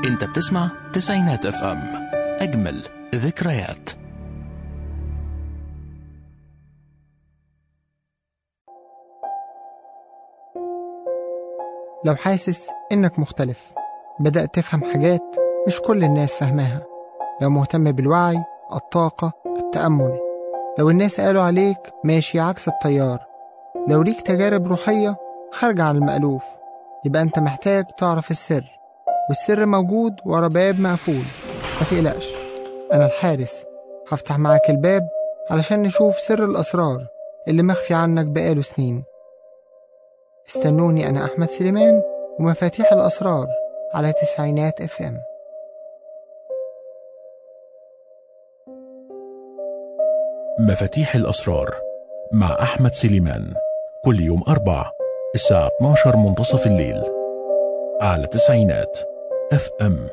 انت بتسمع تسعينات اف ام اجمل ذكريات لو حاسس إنك مختلف بدأت تفهم حاجات مش كل الناس فاهماها لو مهتم بالوعي الطاقة التأمل لو الناس قالوا عليك ماشي عكس التيار لو ليك تجارب روحية خارجة عن المألوف يبقى أنت محتاج تعرف السر والسر موجود ورا باب مقفول ما تقلقش أنا الحارس هفتح معاك الباب علشان نشوف سر الأسرار اللي مخفي عنك بقاله سنين استنوني أنا أحمد سليمان ومفاتيح الأسرار على تسعينات اف ام مفاتيح الأسرار مع أحمد سليمان كل يوم أربع الساعة 12 منتصف الليل على تسعينات اف ام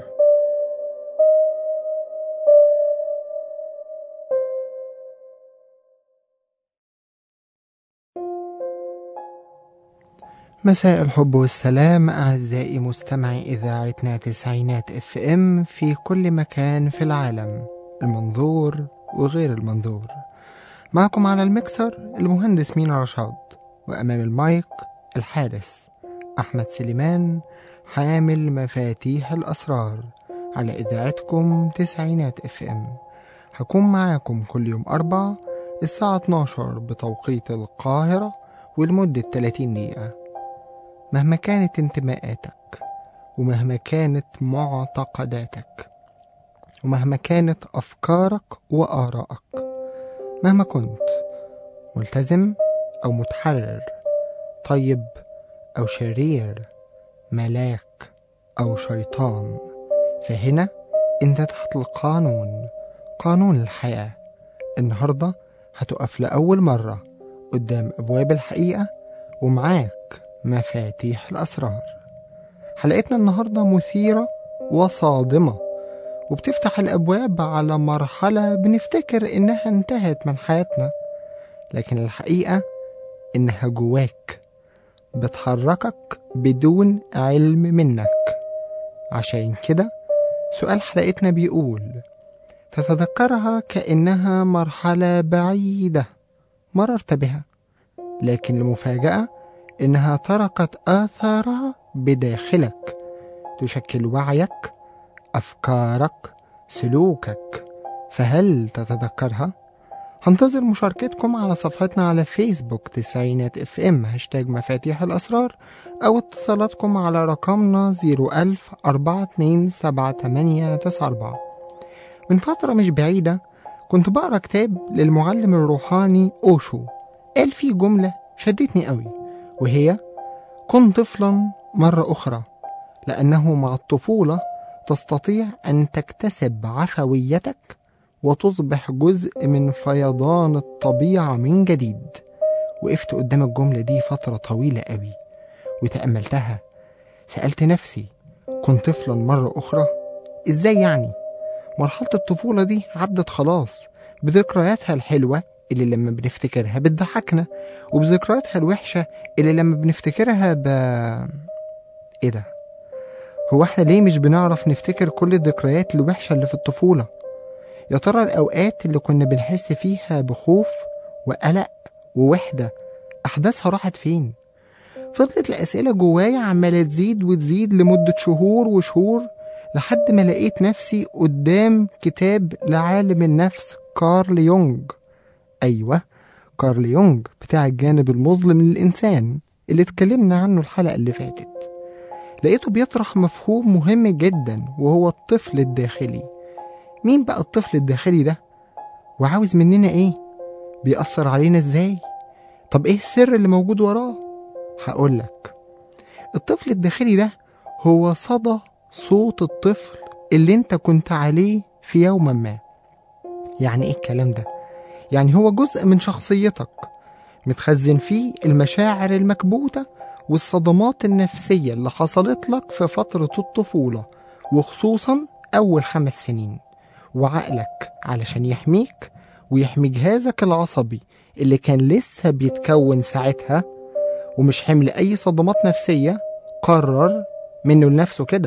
مساء الحب والسلام أعزائي مستمعي إذاعتنا تسعينات اف ام في كل مكان في العالم المنظور وغير المنظور معكم على المكسر المهندس مينا رشاد وأمام المايك الحارس أحمد سليمان حامل مفاتيح الأسرار على إذاعتكم تسعينات اف ام هكون معاكم كل يوم أربع الساعة 12 بتوقيت القاهرة ولمدة 30 دقيقة مهما كانت انتماءاتك ومهما كانت معتقداتك ومهما كانت أفكارك وآرائك مهما كنت ملتزم أو متحرر طيب أو شرير ملاك أو شيطان فهنا أنت تحت القانون قانون الحياة النهاردة هتقف لأول مرة قدام أبواب الحقيقة ومعاك مفاتيح الأسرار حلقتنا النهاردة مثيرة وصادمة وبتفتح الأبواب على مرحلة بنفتكر إنها انتهت من حياتنا لكن الحقيقة إنها جواك بتحركك بدون علم منك عشان كده سؤال حلقتنا بيقول تتذكرها كأنها مرحلة بعيدة مررت بها لكن المفاجأة إنها تركت آثارها بداخلك تشكل وعيك أفكارك سلوكك فهل تتذكرها؟ هنتظر مشاركتكم على صفحتنا على فيسبوك تسعينات اف ام هاشتاج مفاتيح الأسرار أو اتصالاتكم على رقمنا 01000 427894 من فترة مش بعيدة كنت بقرا كتاب للمعلم الروحاني أوشو قال فيه جملة شدتني قوي وهي كن طفلا مرة أخرى لأنه مع الطفولة تستطيع أن تكتسب عفويتك وتصبح جزء من فيضان الطبيعة من جديد وقفت قدام الجملة دي فترة طويلة قوي وتأملتها سألت نفسي كنت طفلا مرة أخرى إزاي يعني؟ مرحلة الطفولة دي عدت خلاص بذكرياتها الحلوة اللي لما بنفتكرها بتضحكنا وبذكرياتها الوحشة اللي لما بنفتكرها ب... إيه ده؟ هو احنا ليه مش بنعرف نفتكر كل الذكريات الوحشة اللي في الطفولة؟ يا ترى الأوقات اللي كنا بنحس فيها بخوف وقلق ووحدة أحداثها راحت فين؟ فضلت الأسئلة جوايا عمالة تزيد وتزيد لمدة شهور وشهور لحد ما لقيت نفسي قدام كتاب لعالم النفس كارل يونغ أيوة كارل يونغ بتاع الجانب المظلم للإنسان اللي اتكلمنا عنه الحلقة اللي فاتت لقيته بيطرح مفهوم مهم جدا وهو الطفل الداخلي مين بقى الطفل الداخلي ده وعاوز مننا ايه بيأثر علينا ازاي طب ايه السر اللي موجود وراه هقولك الطفل الداخلي ده هو صدى صوت الطفل اللي انت كنت عليه في يوم ما يعني ايه الكلام ده يعني هو جزء من شخصيتك متخزن فيه المشاعر المكبوته والصدمات النفسية اللي حصلت لك في فترة الطفولة وخصوصا أول خمس سنين وعقلك علشان يحميك ويحمي جهازك العصبي اللي كان لسه بيتكون ساعتها ومش حمل أي صدمات نفسية قرر منه لنفسه كده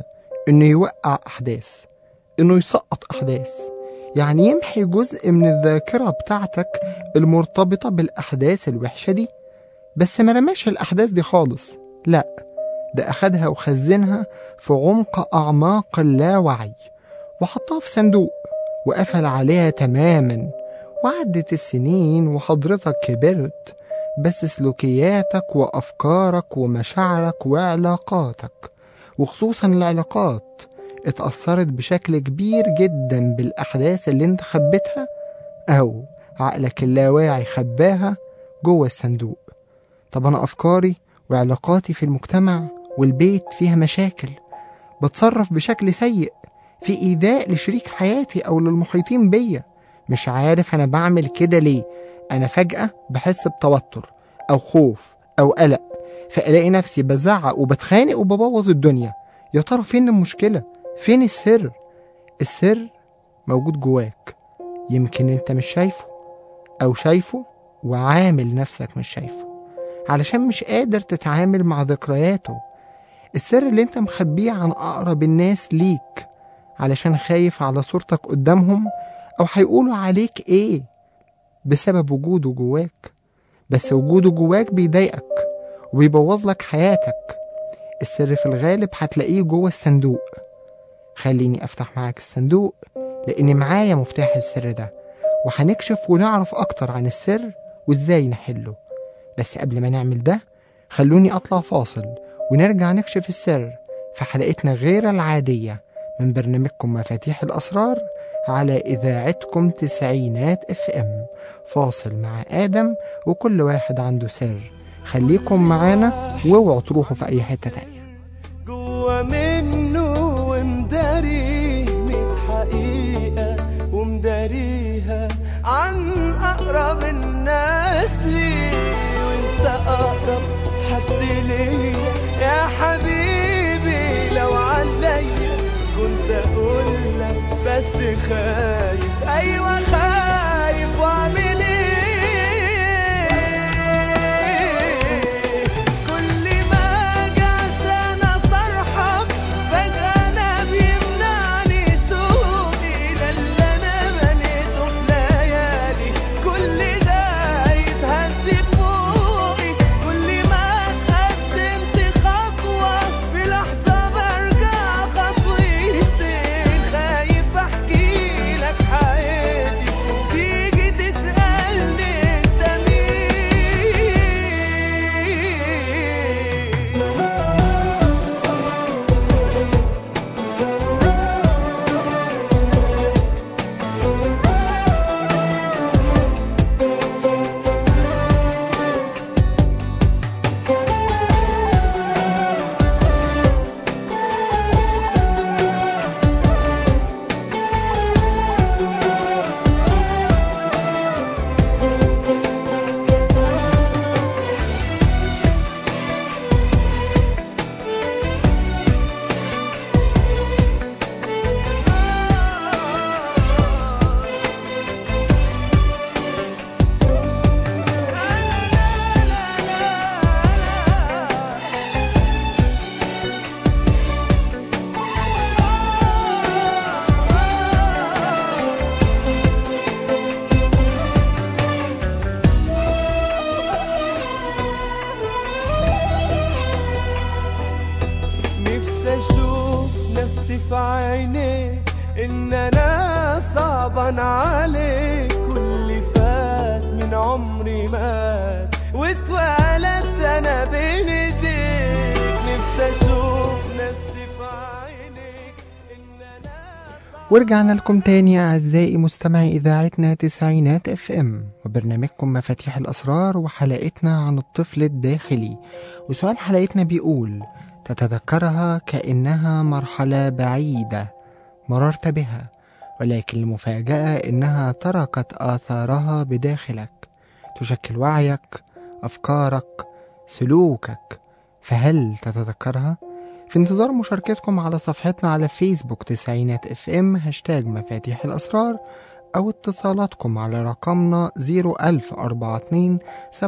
إنه يوقع أحداث إنه يسقط أحداث يعني يمحي جزء من الذاكرة بتاعتك المرتبطة بالأحداث الوحشة دي بس ما رماش الأحداث دي خالص لأ ده أخدها وخزنها في عمق أعماق اللاوعي وحطها في صندوق وقفل عليها تماما وعدت السنين وحضرتك كبرت بس سلوكياتك وأفكارك ومشاعرك وعلاقاتك وخصوصا العلاقات اتأثرت بشكل كبير جدا بالأحداث اللي انت خبيتها أو عقلك اللاواعي خباها جوه الصندوق طب أنا أفكاري وعلاقاتي في المجتمع والبيت فيها مشاكل بتصرف بشكل سيء في إيذاء لشريك حياتي أو للمحيطين بيا مش عارف أنا بعمل كده ليه أنا فجأة بحس بتوتر أو خوف أو قلق فألاقي نفسي بزعق وبتخانق وببوظ الدنيا يا ترى فين المشكلة؟ فين السر؟ السر موجود جواك يمكن انت مش شايفه أو شايفه وعامل نفسك مش شايفه علشان مش قادر تتعامل مع ذكرياته السر اللي انت مخبيه عن أقرب الناس ليك علشان خايف على صورتك قدامهم أو هيقولوا عليك إيه بسبب وجوده جواك بس وجوده جواك بيضايقك وبيبوظ لك حياتك السر في الغالب هتلاقيه جوه الصندوق خليني أفتح معاك الصندوق لأن معايا مفتاح السر ده وهنكشف ونعرف أكتر عن السر وإزاي نحله بس قبل ما نعمل ده خلوني أطلع فاصل ونرجع نكشف السر في حلقتنا غير العادية من برنامجكم مفاتيح الأسرار على إذاعتكم تسعينات اف ام فاصل مع آدم وكل واحد عنده سر خليكم معانا واوعوا تروحوا في أي حتة تانية جوا منه ومداري ميت حقيقة ومداريها عن أقرب الناس لي وانت أقرب حد ليا يا حبيبي لو عليا كنت أقول لك بس خايف أيوة خايف وأعمل إيه كل ما أجي عشان أصرحك فجأة أنا بيمنعني سوقي ده اللي أنا بنيته في ليالي كل ده يتهد فوقي كل ما اتقدمت خطوة بلحظة برجع خطوتين خايف أحكي لك حياتي تيجي تسألني أنت مين نفسي اشوف نفسي في عينيك ان انا صعبان عليك كل فات من عمري مات واتولدت انا بين ايديك نفسي اشوف نفسي في عينيك ان انا ورجعنا لكم تاني أعزائي مستمعي إذاعتنا تسعينات اف ام وبرنامجكم مفاتيح الأسرار وحلقتنا عن الطفل الداخلي وسؤال حلقتنا بيقول تتذكرها كأنها مرحلة بعيدة مررت بها ولكن المفاجأة إنها تركت آثارها بداخلك تشكل وعيك أفكارك سلوكك فهل تتذكرها؟ في انتظار مشاركتكم على صفحتنا على فيسبوك تسعينات اف ام هاشتاج مفاتيح الأسرار أو اتصالاتكم على رقمنا 01042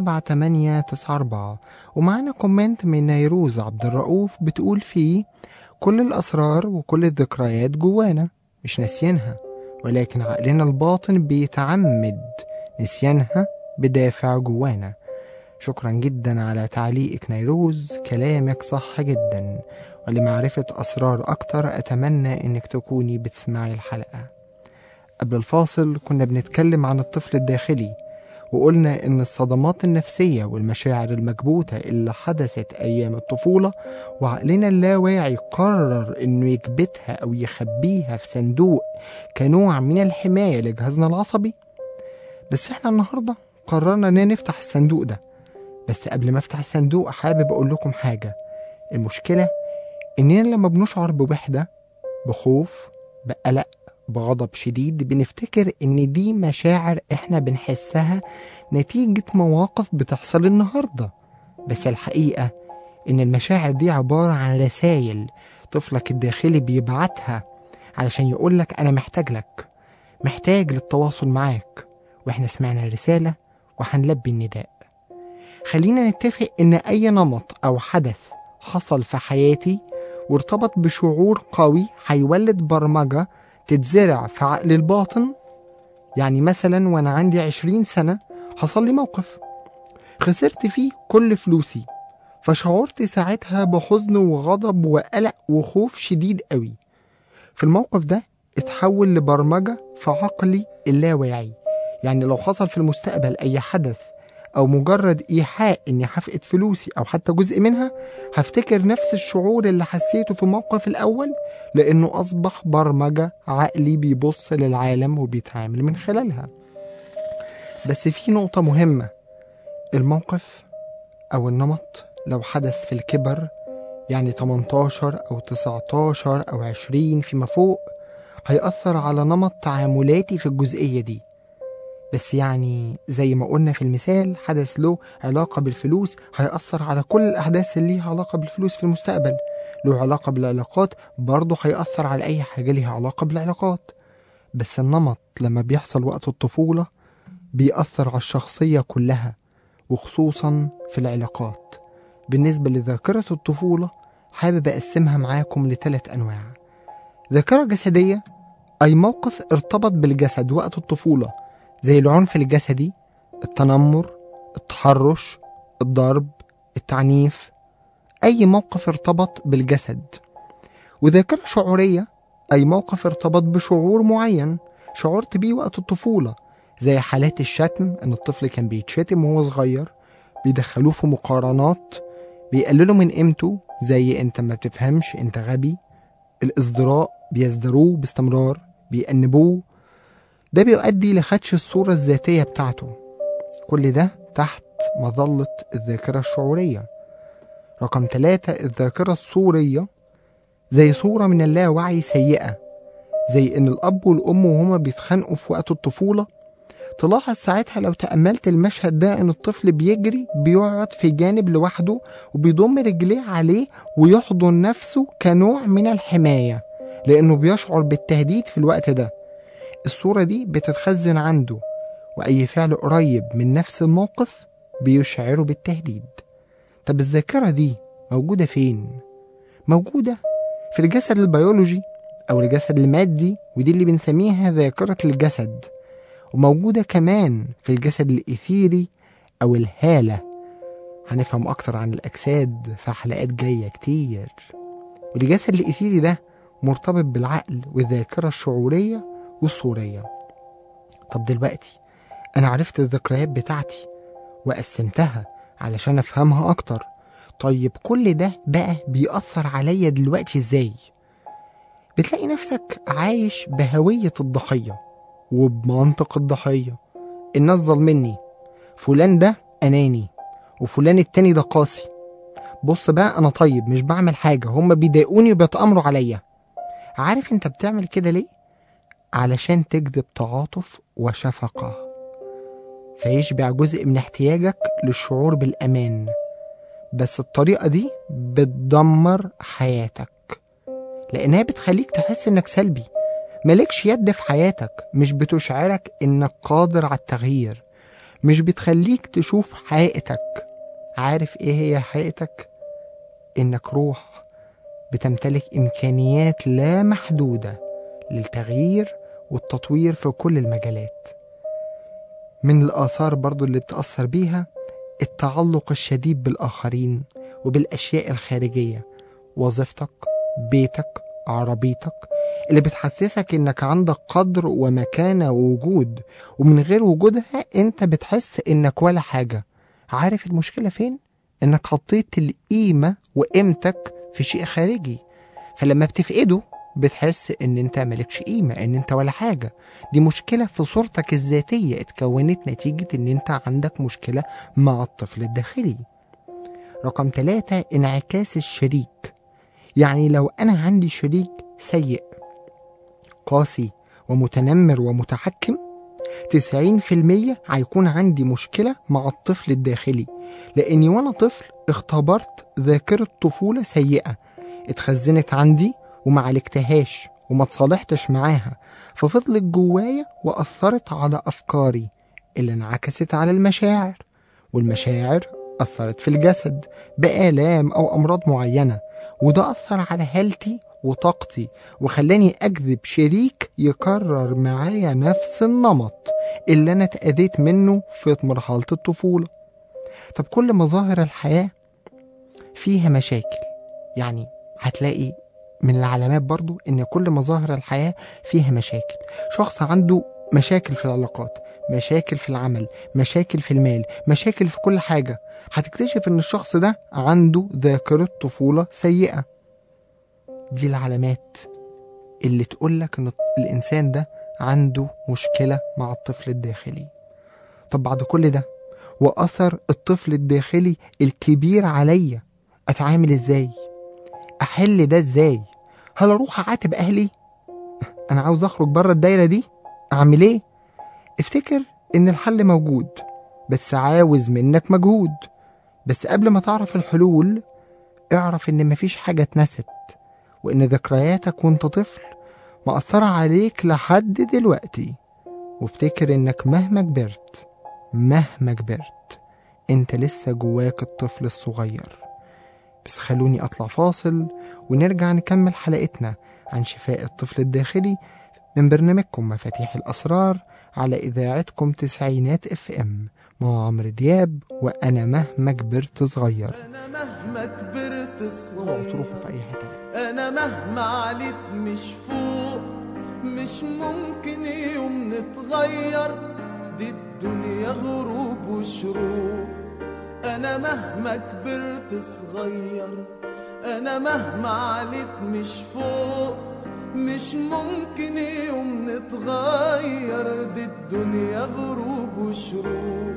7894 ومعنا كومنت من نيروز عبد الرؤوف بتقول فيه كل الأسرار وكل الذكريات جوانا مش ناسيينها ولكن عقلنا الباطن بيتعمد نسيانها بدافع جوانا شكرا جدا على تعليقك نيروز كلامك صح جدا ولمعرفة أسرار أكتر أتمنى إنك تكوني بتسمعي الحلقة قبل الفاصل كنا بنتكلم عن الطفل الداخلي وقلنا إن الصدمات النفسية والمشاعر المكبوتة اللي حدثت أيام الطفولة وعقلنا اللاواعي قرر إنه يكبتها أو يخبيها في صندوق كنوع من الحماية لجهازنا العصبي بس إحنا النهاردة قررنا إننا نفتح الصندوق ده بس قبل ما أفتح الصندوق حابب أقول لكم حاجة المشكلة إننا لما بنشعر بوحدة بخوف بقلق بغضب شديد بنفتكر إن دي مشاعر إحنا بنحسها نتيجة مواقف بتحصل النهاردة بس الحقيقة إن المشاعر دي عبارة عن رسايل طفلك الداخلي بيبعتها علشان يقولك أنا محتاج لك محتاج للتواصل معاك وإحنا سمعنا الرسالة وهنلبي النداء خلينا نتفق إن أي نمط أو حدث حصل في حياتي وارتبط بشعور قوي هيولد برمجة تتزرع في عقل الباطن يعني مثلا وأنا عندي عشرين سنة حصل لي موقف خسرت فيه كل فلوسي فشعرت ساعتها بحزن وغضب وقلق وخوف شديد قوي في الموقف ده اتحول لبرمجة في عقلي اللاواعي يعني لو حصل في المستقبل أي حدث أو مجرد إيحاء إني هفقد فلوسي أو حتى جزء منها هفتكر نفس الشعور اللي حسيته في الموقف الأول لأنه أصبح برمجة عقلي بيبص للعالم وبيتعامل من خلالها بس في نقطة مهمة الموقف أو النمط لو حدث في الكبر يعني 18 أو 19 أو 20 فيما فوق هيأثر على نمط تعاملاتي في الجزئية دي بس يعني زي ما قلنا في المثال حدث له علاقة بالفلوس هيأثر على كل الأحداث اللي ليها علاقة بالفلوس في المستقبل له علاقة بالعلاقات برضه هيأثر على أي حاجة ليها علاقة بالعلاقات بس النمط لما بيحصل وقت الطفولة بيأثر على الشخصية كلها وخصوصا في العلاقات بالنسبة لذاكرة الطفولة حابب أقسمها معاكم لثلاث أنواع ذاكرة جسدية أي موقف ارتبط بالجسد وقت الطفولة زي العنف الجسدي التنمر التحرش الضرب التعنيف أي موقف ارتبط بالجسد وذاكرة شعورية أي موقف ارتبط بشعور معين شعرت بيه وقت الطفولة زي حالات الشتم إن الطفل كان بيتشتم وهو صغير بيدخلوه في مقارنات بيقللوا من قيمته زي انت ما بتفهمش انت غبي الازدراء بيزدروه باستمرار بيأنبوه ده بيؤدي لخدش الصورة الذاتية بتاعته كل ده تحت مظلة الذاكرة الشعورية رقم ثلاثة الذاكرة الصورية زي صورة من اللاوعي سيئة زي إن الأب والأم وهما بيتخانقوا في وقت الطفولة تلاحظ ساعتها لو تأملت المشهد ده إن الطفل بيجري بيقعد في جانب لوحده وبيضم رجليه عليه ويحضن نفسه كنوع من الحماية لأنه بيشعر بالتهديد في الوقت ده الصورة دي بتتخزن عنده وأي فعل قريب من نفس الموقف بيشعره بالتهديد طب الذاكرة دي موجودة فين؟ موجودة في الجسد البيولوجي أو الجسد المادي ودي اللي بنسميها ذاكرة الجسد وموجودة كمان في الجسد الإثيري أو الهالة هنفهم أكتر عن الأجساد في حلقات جاية كتير والجسد الإثيري ده مرتبط بالعقل والذاكرة الشعورية والصورية طب دلوقتي أنا عرفت الذكريات بتاعتي وقسمتها علشان أفهمها أكتر طيب كل ده بقى بيأثر عليا دلوقتي إزاي؟ بتلاقي نفسك عايش بهوية الضحية وبمنطق الضحية الناس ظلمني فلان ده أناني وفلان التاني ده قاسي بص بقى أنا طيب مش بعمل حاجة هما بيضايقوني وبيتأمروا عليا عارف انت بتعمل كده ليه؟ علشان تجذب تعاطف وشفقة فيشبع جزء من احتياجك للشعور بالأمان بس الطريقة دي بتدمر حياتك لأنها بتخليك تحس إنك سلبي مالكش يد في حياتك مش بتشعرك إنك قادر على التغيير مش بتخليك تشوف حقيقتك عارف إيه هي حقيقتك؟ إنك روح بتمتلك إمكانيات لا محدودة للتغيير والتطوير في كل المجالات من الآثار برضو اللي بتأثر بيها التعلق الشديد بالآخرين وبالأشياء الخارجية وظيفتك بيتك عربيتك اللي بتحسسك انك عندك قدر ومكانة ووجود ومن غير وجودها انت بتحس انك ولا حاجة عارف المشكلة فين؟ انك حطيت القيمة وقيمتك في شيء خارجي فلما بتفقده بتحس ان انت مالكش قيمة ان انت ولا حاجة دي مشكلة في صورتك الذاتية اتكونت نتيجة ان انت عندك مشكلة مع الطفل الداخلي رقم ثلاثة انعكاس الشريك يعني لو أنا عندي شريك سيء قاسي ومتنمر ومتحكم 90% هيكون عندي مشكلة مع الطفل الداخلي لأني وأنا طفل اختبرت ذاكرة طفولة سيئة اتخزنت عندي وما عالجتهاش وما تصالحتش معاها ففضلت جوايا وأثرت على أفكاري اللي انعكست على المشاعر والمشاعر أثرت في الجسد بآلام أو أمراض معينة وده أثر على هالتي وطاقتي وخلاني أجذب شريك يكرر معايا نفس النمط اللي أنا اتأذيت منه في مرحلة الطفولة طب كل مظاهر الحياة فيها مشاكل يعني هتلاقي من العلامات برضو ان كل مظاهر الحياة فيها مشاكل شخص عنده مشاكل في العلاقات مشاكل في العمل مشاكل في المال مشاكل في كل حاجة هتكتشف ان الشخص ده عنده ذاكرة طفولة سيئة دي العلامات اللي تقولك ان الانسان ده عنده مشكلة مع الطفل الداخلي طب بعد كل ده وأثر الطفل الداخلي الكبير عليا أتعامل إزاي؟ أحل ده إزاي؟ هل أروح أعاتب أهلي؟ أنا عاوز أخرج بره الدايرة دي؟ أعمل إيه؟ افتكر إن الحل موجود بس عاوز منك مجهود بس قبل ما تعرف الحلول اعرف إن مفيش حاجة اتنست وإن ذكرياتك وإنت طفل مأثرة عليك لحد دلوقتي وافتكر إنك مهما كبرت مهما كبرت انت لسه جواك الطفل الصغير بس خلوني اطلع فاصل ونرجع نكمل حلقتنا عن شفاء الطفل الداخلي من برنامجكم مفاتيح الاسرار على اذاعتكم تسعينات اف ام مع عمرو دياب وانا مهما كبرت صغير انا مهما كبرت اوعوا صغير تروحوا في اي حته انا مهما عليت مش فوق مش ممكن يوم نتغير دي الدنيا غروب وشروق انا مهما كبرت صغير انا مهما عليت مش فوق مش ممكن يوم نتغير دي الدنيا غروب وشروق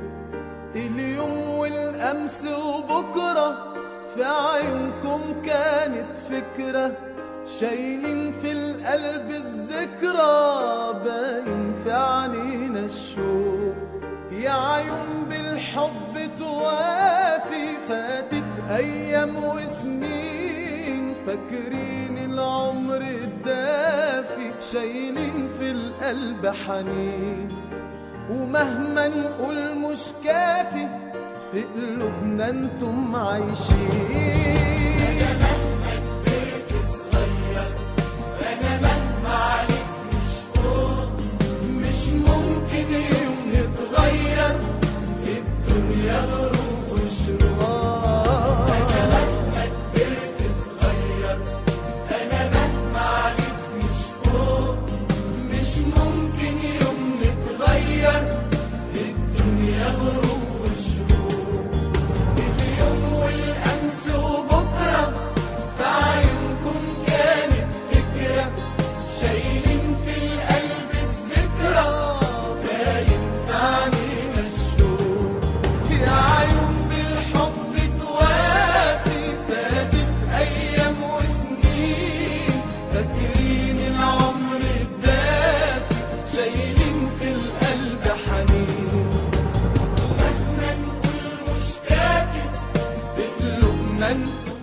اليوم والامس وبكره في عيونكم كانت فكرة شايلين في القلب الذكرى باين في عنينا الشوق يا عيون بالحب توافي فاتت أيام وسنين فاكرين العمر الدافي شايلين في القلب حنين ومهما نقول مش كافي في قلوبنا انتم عايشين مش ممكن يوم نتغير الدنيا غروب وشروق مش ممكن يوم نتغير الدنيا غروب وشروق اليوم والأمس وبكرة في عيونكم كانت فكرة شايلين في القلب الذكرى باين في عينينا الشوق يا عيون بالحب توافي فاتت أيام وسنين فاكرين العمر الدافي شايلين في القلب حنين مهما نقول مش كافي بقلوبنا انتم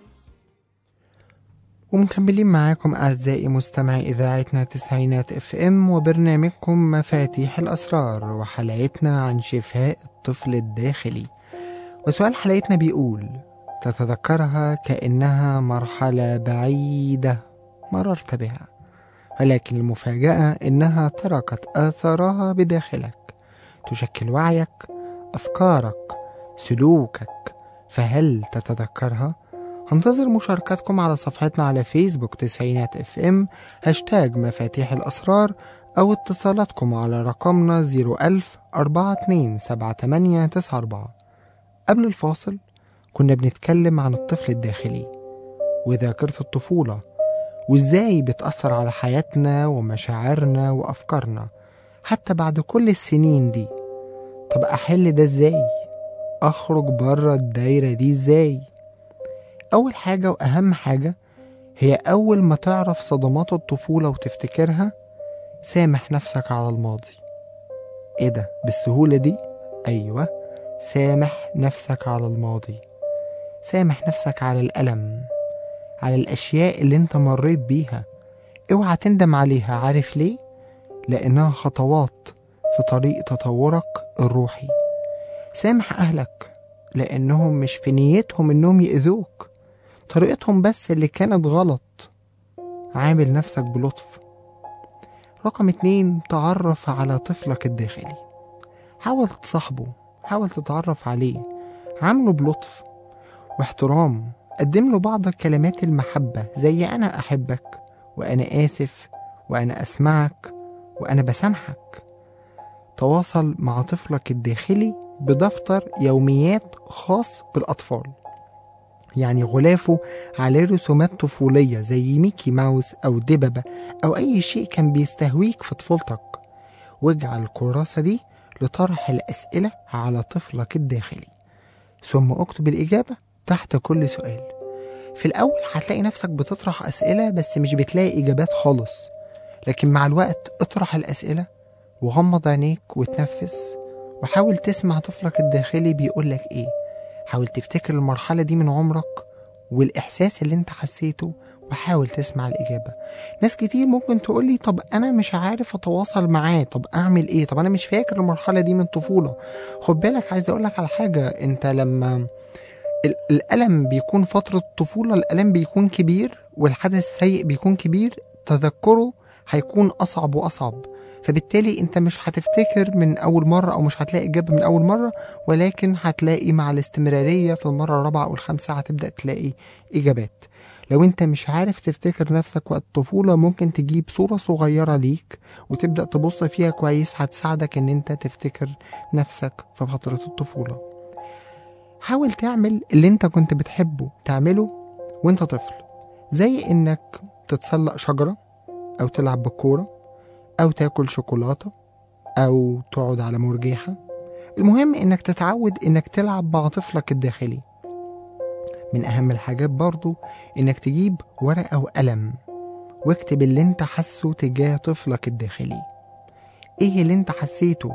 ومكملين معاكم أعزائي مستمعي إذاعتنا تسعينات اف ام وبرنامجكم مفاتيح الأسرار وحلقتنا عن شفاء الطفل الداخلي وسؤال حلقتنا بيقول تتذكرها كأنها مرحلة بعيدة مررت بها ولكن المفاجأة إنها تركت آثارها بداخلك تشكل وعيك أفكارك سلوكك فهل تتذكرها؟ هنتظر مشاركاتكم على صفحتنا على فيسبوك تسعينات اف ام هاشتاج مفاتيح الأسرار أو اتصالاتكم على رقمنا 01000 427894 قبل الفاصل كنا بنتكلم عن الطفل الداخلي وذاكرة الطفولة وإزاي بتأثر على حياتنا ومشاعرنا وأفكارنا حتى بعد كل السنين دي طب أحل ده إزاي؟ أخرج بره الدايرة دي إزاي؟ أول حاجة وأهم حاجة هي أول ما تعرف صدمات الطفولة وتفتكرها سامح نفسك على الماضي إيه ده بالسهولة دي؟ أيوة سامح نفسك على الماضي سامح نفسك على الألم على الأشياء اللي انت مريت بيها اوعى تندم عليها عارف ليه؟ لأنها خطوات في طريق تطورك الروحي سامح أهلك لأنهم مش في نيتهم إنهم يأذوك طريقتهم بس اللي كانت غلط عامل نفسك بلطف رقم اتنين تعرف على طفلك الداخلي حاول تصاحبه حاول تتعرف عليه عامله بلطف واحترام قدم له بعض كلمات المحبة زي أنا أحبك وأنا آسف وأنا أسمعك وأنا بسامحك تواصل مع طفلك الداخلي بدفتر يوميات خاص بالأطفال يعني غلافه عليه رسومات طفولية زي ميكي ماوس أو دببة أو أي شيء كان بيستهويك في طفولتك واجعل الكراسة دي لطرح الأسئلة على طفلك الداخلي ثم اكتب الإجابة تحت كل سؤال في الأول هتلاقي نفسك بتطرح أسئلة بس مش بتلاقي إجابات خالص لكن مع الوقت اطرح الأسئلة وغمض عينيك وتنفس وحاول تسمع طفلك الداخلي بيقولك إيه حاول تفتكر المرحلة دي من عمرك والإحساس اللي انت حسيته وحاول تسمع الإجابة ناس كتير ممكن تقولي طب أنا مش عارف أتواصل معاه طب أعمل إيه طب أنا مش فاكر المرحلة دي من الطفولة خد بالك عايز أقولك على حاجة أنت لما ال- الألم بيكون فترة الطفولة الألم بيكون كبير والحدث السيء بيكون كبير تذكره هيكون أصعب وأصعب فبالتالي انت مش هتفتكر من اول مرة او مش هتلاقي اجابة من اول مرة ولكن هتلاقي مع الاستمرارية في المرة الرابعة او الخامسة هتبدأ تلاقي اجابات لو انت مش عارف تفتكر نفسك وقت الطفولة ممكن تجيب صورة صغيرة ليك وتبدأ تبص فيها كويس هتساعدك ان انت تفتكر نفسك في فترة الطفولة حاول تعمل اللي انت كنت بتحبه تعمله وانت طفل زي انك تتسلق شجرة او تلعب بالكورة او تاكل شوكولاتة او تقعد على مرجيحة المهم انك تتعود انك تلعب مع طفلك الداخلي من اهم الحاجات برضو انك تجيب ورقة وقلم واكتب اللي انت حاسه تجاه طفلك الداخلي ايه اللي انت حسيته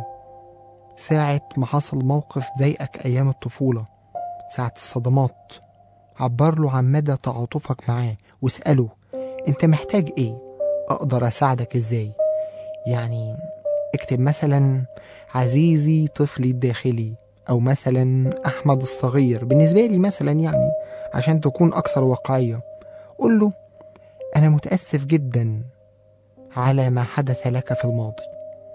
ساعة ما حصل موقف ضايقك ايام الطفولة ساعة الصدمات عبر له عن مدى تعاطفك معاه واسأله انت محتاج ايه اقدر اساعدك ازاي يعني اكتب مثلا عزيزي طفلي الداخلي او مثلا احمد الصغير بالنسبة لي مثلا يعني عشان تكون اكثر واقعية قول له انا متأسف جدا على ما حدث لك في الماضي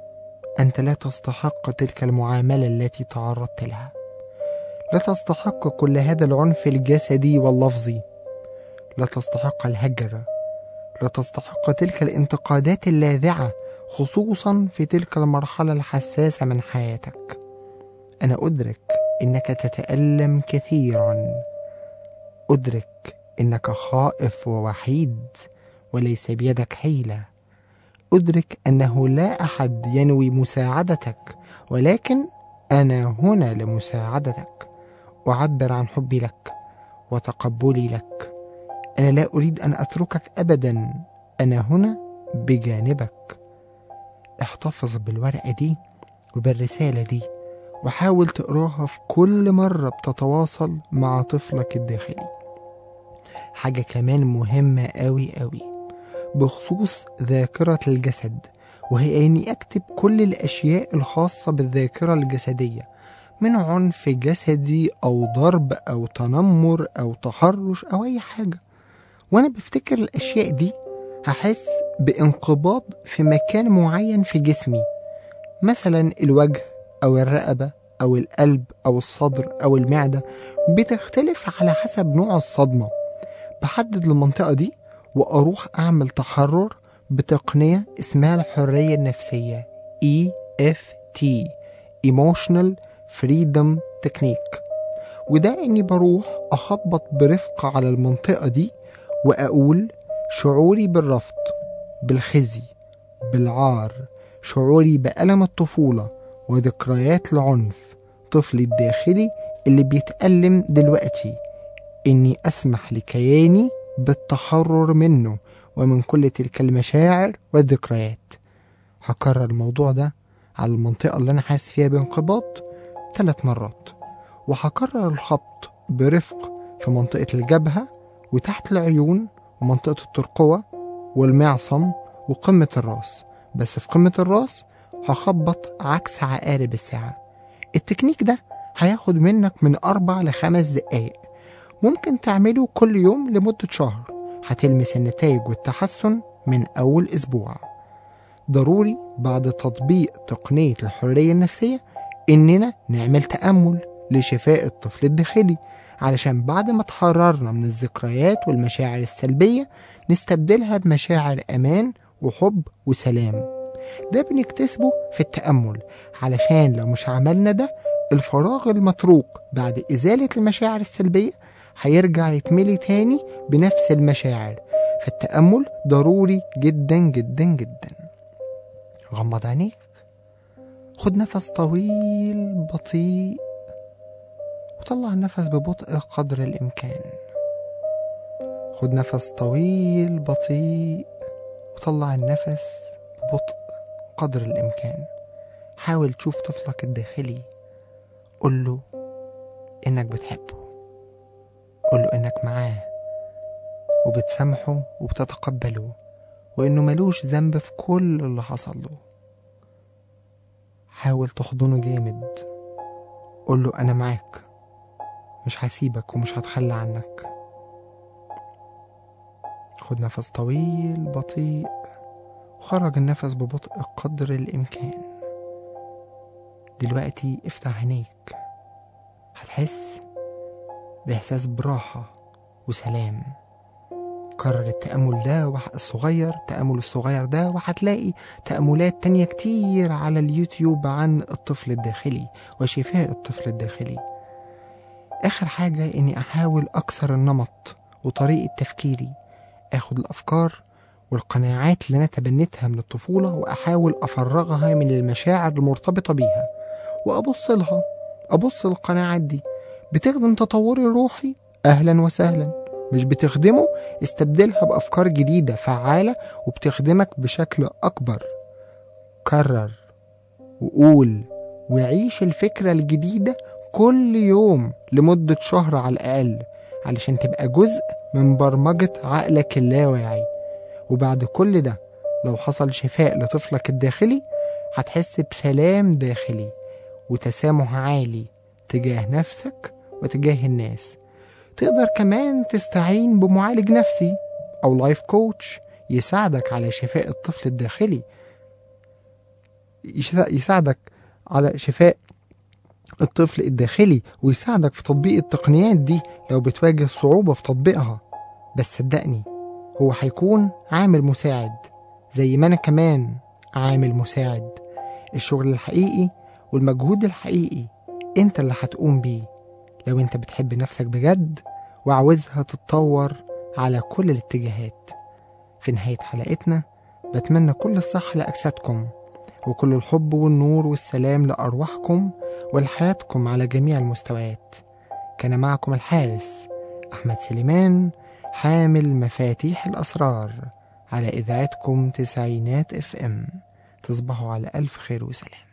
انت لا تستحق تلك المعاملة التي تعرضت لها لا تستحق كل هذا العنف الجسدي واللفظي لا تستحق الهجر لا تستحق تلك الانتقادات اللاذعة خصوصا في تلك المرحلة الحساسة من حياتك أنا أدرك إنك تتألم كثيرا أدرك إنك خائف ووحيد وليس بيدك حيلة أدرك أنه لا أحد ينوي مساعدتك ولكن أنا هنا لمساعدتك أعبر عن حبي لك وتقبلي لك أنا لا أريد أن أتركك أبدا أنا هنا بجانبك احتفظ بالورقة دي وبالرسالة دي وحاول تقراها في كل مرة بتتواصل مع طفلك الداخلي حاجة كمان مهمة أوي أوي بخصوص ذاكرة الجسد وهي إني أكتب كل الأشياء الخاصة بالذاكرة الجسدية من عنف جسدي أو ضرب أو تنمر أو تحرش أو أي حاجة وأنا بفتكر الأشياء دي هحس بانقباض في مكان معين في جسمي مثلا الوجه أو الرقبة أو القلب أو الصدر أو المعدة بتختلف على حسب نوع الصدمة بحدد المنطقة دي وأروح أعمل تحرر بتقنية اسمها الحرية النفسية EFT Emotional Freedom Technique وده إني بروح أخبط برفق على المنطقة دي وأقول شعوري بالرفض بالخزي بالعار شعوري بألم الطفولة وذكريات العنف طفلي الداخلي اللي بيتألم دلوقتي إني أسمح لكياني بالتحرر منه ومن كل تلك المشاعر والذكريات هكرر الموضوع ده على المنطقة اللي أنا حاسس فيها بانقباض ثلاث مرات وهكرر الخبط برفق في منطقة الجبهة وتحت العيون ومنطقة الترقوة والمعصم وقمة الراس بس في قمة الراس هخبط عكس عقارب الساعة التكنيك ده هياخد منك من أربع لخمس دقايق ممكن تعمله كل يوم لمدة شهر هتلمس النتائج والتحسن من أول أسبوع ضروري بعد تطبيق تقنية الحرية النفسية إننا نعمل تأمل لشفاء الطفل الداخلي علشان بعد ما تحررنا من الذكريات والمشاعر السلبية نستبدلها بمشاعر أمان وحب وسلام ده بنكتسبه في التأمل علشان لو مش عملنا ده الفراغ المتروك بعد إزالة المشاعر السلبية هيرجع يتملي تاني بنفس المشاعر فالتأمل ضروري جدا جدا جدا غمض عينيك خد نفس طويل بطيء وطلع النفس ببطء قدر الإمكان خد نفس طويل بطيء وطلع النفس ببطء قدر الإمكان حاول تشوف طفلك الداخلي قول له إنك بتحبه قول له إنك معاه وبتسامحه وبتتقبله وإنه ملوش ذنب في كل اللي حصل له حاول تحضنه جامد قول له أنا معاك مش هسيبك ومش هتخلى عنك خد نفس طويل بطيء وخرج النفس ببطء قدر الإمكان دلوقتي افتح عينيك هتحس بإحساس براحة وسلام كرر التأمل ده وح- الصغير التأمل الصغير ده وهتلاقي تأملات تانية كتير على اليوتيوب عن الطفل الداخلي وشفاء الطفل الداخلي آخر حاجة إني أحاول أكسر النمط وطريقة تفكيري آخد الأفكار والقناعات اللي أنا تبنيتها من الطفولة وأحاول أفرغها من المشاعر المرتبطة بيها وأبص لها أبص للقناعات دي بتخدم تطوري الروحي أهلا وسهلا مش بتخدمه استبدلها بأفكار جديدة فعالة وبتخدمك بشكل أكبر كرر وقول وعيش الفكرة الجديدة كل يوم لمدة شهر على الأقل علشان تبقى جزء من برمجة عقلك اللاواعي وبعد كل ده لو حصل شفاء لطفلك الداخلي هتحس بسلام داخلي وتسامح عالي تجاه نفسك وتجاه الناس تقدر كمان تستعين بمعالج نفسي أو لايف كوتش يساعدك على شفاء الطفل الداخلي يشا- يساعدك على شفاء الطفل الداخلي ويساعدك في تطبيق التقنيات دي لو بتواجه صعوبة في تطبيقها بس صدقني هو هيكون عامل مساعد زي ما أنا كمان عامل مساعد الشغل الحقيقي والمجهود الحقيقي انت اللي هتقوم بيه لو انت بتحب نفسك بجد وعاوزها تتطور على كل الاتجاهات في نهاية حلقتنا بتمنى كل الصحة لأجسادكم وكل الحب والنور والسلام لأرواحكم ولحياتكم على جميع المستويات كان معكم الحارس أحمد سليمان حامل مفاتيح الأسرار على إذاعتكم تسعينات اف ام تصبحوا على ألف خير وسلام